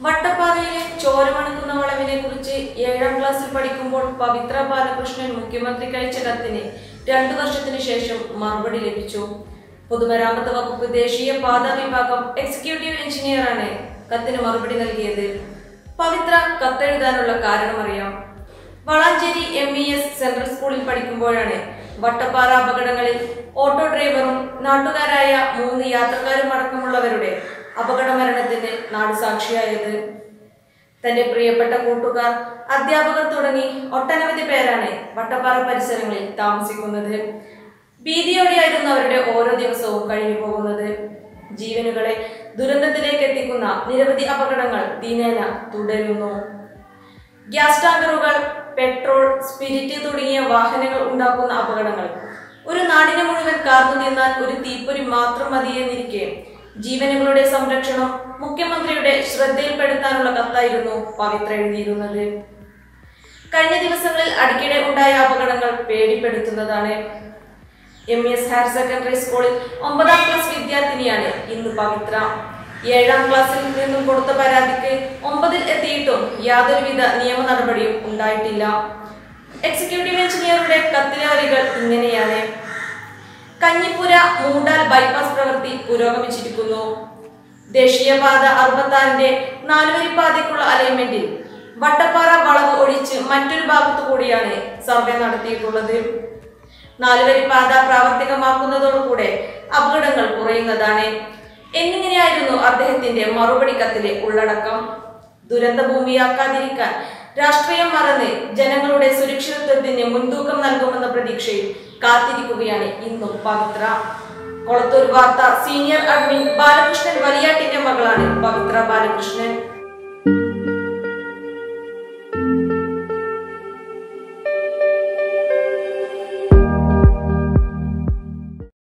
വട്ടപ്പാറയിലെ ചോരമണക്കുന്ന വളവിനെ കുറിച്ച് ഏഴാം ക്ലാസ്സിൽ പഠിക്കുമ്പോൾ പവിത്ര ബാലകൃഷ്ണൻ മുഖ്യമന്ത്രിക്ക് അയച്ച കത്തിന് രണ്ടു വർഷത്തിനു ശേഷം മറുപടി ലഭിച്ചു പൊതുമരാമത്ത് വകുപ്പ് ദേശീയ പാത വിഭാഗം എക്സിക്യൂട്ടീവ് എഞ്ചിനീയറാണ് കത്തിന് മറുപടി നൽകിയത് പവിത്ര കത്തെഴുതാനുള്ള കാരണമറിയാം Valanchery M E S central സ്കൂളിൽ പഠിക്കുമ്പോഴാണ് വട്ടപ്പാറ അപകടങ്ങളിൽ ഓട്ടോ ഡ്രൈവറും നാട്ടുകാരായ മൂന്ന് യാത്രക്കാരും അടക്കമുള്ളവരുടെ അപകട മരണത്തിന് നാട് സാക്ഷിയായത് തന്റെ പ്രിയപ്പെട്ട കൂട്ടുകാർ അധ്യാപകർ തുടങ്ങി ഒട്ടനവധി പേരാണ് വട്ടപ്പാറ പരിസരങ്ങളിൽ താമസിക്കുന്നത് ഭീതിയോടെയായിരുന്നു അവരുടെ ഓരോ ദിവസവും കഴിഞ്ഞു പോകുന്നത് ജീവനുകളെ ദുരന്തത്തിലേക്ക് എത്തിക്കുന്ന നിരവധി അപകടങ്ങൾ ദിനേന തുടരുന്നു ഗ്യാസ് ടാങ്കറുകൾ പെട്രോൾ സ്പിരിറ്റ് തുടങ്ങിയ വാഹനങ്ങൾ ഉണ്ടാക്കുന്ന അപകടങ്ങൾ ഒരു നാടിനെ മുഴുവൻ കാർന്നു നിന്നാൽ ഒരു തീപ്പൊരി മാത്രം മതിയെന്നിരിക്കെ ജീവനുകളുടെ സംരക്ഷണം മുഖ്യമന്ത്രിയുടെ ശ്രദ്ധയിൽപ്പെടുത്താനുള്ള കത്തായിരുന്നു പവിത്ര എഴുതിയിരുന്നത് കഴിഞ്ഞ ദിവസങ്ങളിൽ അടിക്കടെ ഉണ്ടായ അപകടങ്ങൾ പേടിപ്പെടുത്തുന്നതാണ് എം എസ് ഹയർ സെക്കൻഡറി സ്കൂളിൽ ഒമ്പതാം ക്ലാസ് വിദ്യാർത്ഥിനിയാണ് ഇന്ന് പവിത്ര ഏഴാം ക്ലാസ്സിൽ നിന്നും കൊടുത്ത പരാതിക്ക് ഒമ്പതിൽ എത്തിയിട്ടും യാതൊരുവിധ നിയമ നടപടിയും ഉണ്ടായിട്ടില്ല എക്സിക്യൂട്ടീവ് എഞ്ചിനീയറുടെ കത്തിലെ വരികൾ ഇങ്ങനെയാണ് കഞ്ഞിപ്പുര മൂണ്ടാൽ ബൈപ്പാസ് പ്രവൃത്തി പുരോഗമിച്ചിരിക്കുന്നു ദേശീയപാത അറുപത്താറിന്റെ നാലുവരിപ്പാതയ്ക്കുള്ള അലൈൻമെന്റിൽ വട്ടപ്പാറ വളവ് ഒഴിച്ച് മറ്റൊരു ഭാഗത്തു കൂടിയാണ് സർവേ നടത്തിയിട്ടുള്ളത് നാലുവരിപ്പാത പ്രാവർത്തികമാക്കുന്നതോടുകൂടെ അപകടങ്ങൾ കുറയുന്നതാണ് എന്നിങ്ങനെയായിരുന്നു അദ്ദേഹത്തിന്റെ മറുപടി കത്തിലെ ഉള്ളടക്കം ദുരന്ത ഭൂമിയാക്കാതിരിക്കാൻ രാഷ്ട്രീയം മറന്ന് ജനങ്ങളുടെ സുരക്ഷിതത്വത്തിന് മുൻതൂക്കം നൽകുമെന്ന പ്രതീക്ഷയിൽ കാത്തിരിക്കുകയാണ് ഇന്നും പവിത്ര കൊളത്തൂർ വാർത്ത സീനിയർ അഡ്മിൻ ബാലകൃഷ്ണൻ വലിയാട്ടിന്റെ മകളാണ് പവിത്ര ബാലകൃഷ്ണൻ